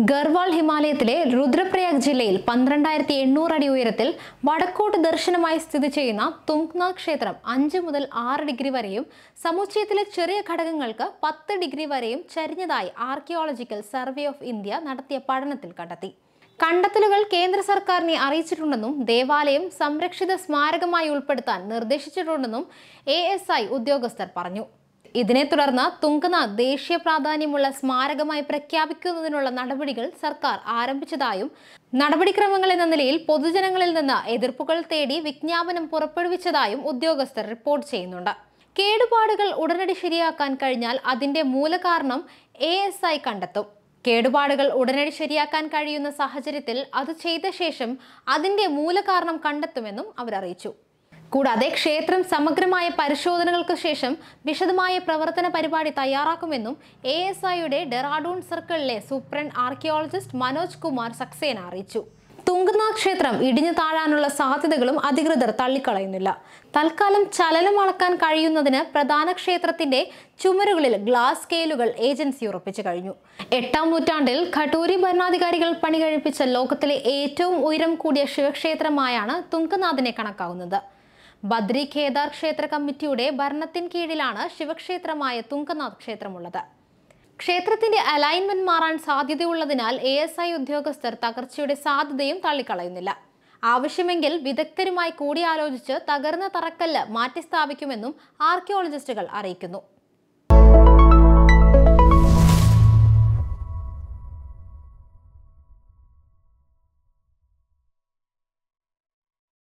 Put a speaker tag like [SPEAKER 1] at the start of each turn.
[SPEAKER 1] ഗർവാൾ ഹിമാലയത്തിലെ രുദ്രപ്രയാഗ് ജില്ലയിൽ പന്ത്രണ്ടായിരത്തി എണ്ണൂറ് അടി ഉയരത്തിൽ വടക്കോട്ട് ദർശനമായി സ്ഥിതി ചെയ്യുന്ന തുങ്നാഥ് ക്ഷേത്രം അഞ്ച് മുതൽ ആറ് ഡിഗ്രി വരെയും സമുച്ചയത്തിലെ ചെറിയ ഘടകങ്ങൾക്ക് പത്ത് ഡിഗ്രി വരെയും ചരിഞ്ഞതായി ആർക്കിയോളജിക്കൽ സർവേ ഓഫ് ഇന്ത്യ നടത്തിയ പഠനത്തിൽ കണ്ടെത്തി കണ്ടെത്തലുകൾ കേന്ദ്ര സർക്കാരിനെ അറിയിച്ചിട്ടുണ്ടെന്നും ദേവാലയം സംരക്ഷിത സ്മാരകമായി ഉൾപ്പെടുത്താൻ നിർദ്ദേശിച്ചിട്ടുണ്ടെന്നും എ ഉദ്യോഗസ്ഥർ പറഞ്ഞു ഇതിനെ തുടർന്ന് തുങ്കനാഥ് ദേശീയ പ്രാധാന്യമുള്ള സ്മാരകമായി പ്രഖ്യാപിക്കുന്നതിനുള്ള നടപടികൾ സർക്കാർ ആരംഭിച്ചതായും നടപടിക്രമങ്ങൾ എന്ന നിലയിൽ പൊതുജനങ്ങളിൽ നിന്ന് എതിർപ്പുകൾ തേടി വിജ്ഞാപനം പുറപ്പെടുവിച്ചതായും ഉദ്യോഗസ്ഥർ റിപ്പോർട്ട് ചെയ്യുന്നുണ്ട് കേടുപാടുകൾ ഉടനടി ശരിയാക്കാൻ കഴിഞ്ഞാൽ അതിന്റെ മൂലകാരണം എ എസ് ഐ കണ്ടെത്തും കേടുപാടുകൾ ഉടനടി ശരിയാക്കാൻ കഴിയുന്ന സാഹചര്യത്തിൽ അത് ചെയ്ത ശേഷം അതിന്റെ മൂലകാരണം കണ്ടെത്തുമെന്നും അവർ അറിയിച്ചു കൂടാതെ ക്ഷേത്രം സമഗ്രമായ പരിശോധനകൾക്ക് ശേഷം വിശദമായ പ്രവർത്തന പരിപാടി തയ്യാറാക്കുമെന്നും എ എസ് ഐയുടെ ഡെറാഡൂൺ സർക്കിളിലെ സൂപ്രണ്ട് ആർക്കിയോളജിസ്റ്റ് മനോജ് കുമാർ സക്സേന അറിയിച്ചു തുങ്കനാഥ് ക്ഷേത്രം ഇടിഞ്ഞു താഴാനുള്ള സാധ്യതകളും അധികൃതർ തള്ളിക്കളയുന്നില്ല തൽക്കാലം ചലനം അളക്കാൻ കഴിയുന്നതിന് പ്രധാന ക്ഷേത്രത്തിന്റെ ചുമരുകളിൽ ഗ്ലാസ് സ്കെയിലുകൾ ഏജൻസി ഉറപ്പിച്ചു കഴിഞ്ഞു എട്ടാം നൂറ്റാണ്ടിൽ ഖട്ടൂരി ഭരണാധികാരികൾ പണി കഴിപ്പിച്ച ലോകത്തിലെ ഏറ്റവും ഉയരം കൂടിയ ശിവക്ഷേത്രമായാണ് തുങ്കനാഥിനെ കണക്കാവുന്നത് ബദ്രി കേദാർ ക്ഷേത്ര കമ്മിറ്റിയുടെ ഭരണത്തിൻ കീഴിലാണ് ശിവക്ഷേത്രമായ തുങ്കനാഥ് ക്ഷേത്രമുള്ളത് ക്ഷേത്രത്തിന്റെ അലൈൻമെന്റ് മാറാൻ സാധ്യതയുള്ളതിനാൽ എ എസ് ഐ ഉദ്യോഗസ്ഥർ തകർച്ചയുടെ സാധ്യതയും തള്ളിക്കളയുന്നില്ല ആവശ്യമെങ്കിൽ വിദഗ്ധരുമായി കൂടിയാലോചിച്ച് തകർന്ന തറക്കല്ല് മാറ്റിസ്ഥാപിക്കുമെന്നും ആർക്കിയോളജിസ്റ്റുകൾ അറിയിക്കുന്നു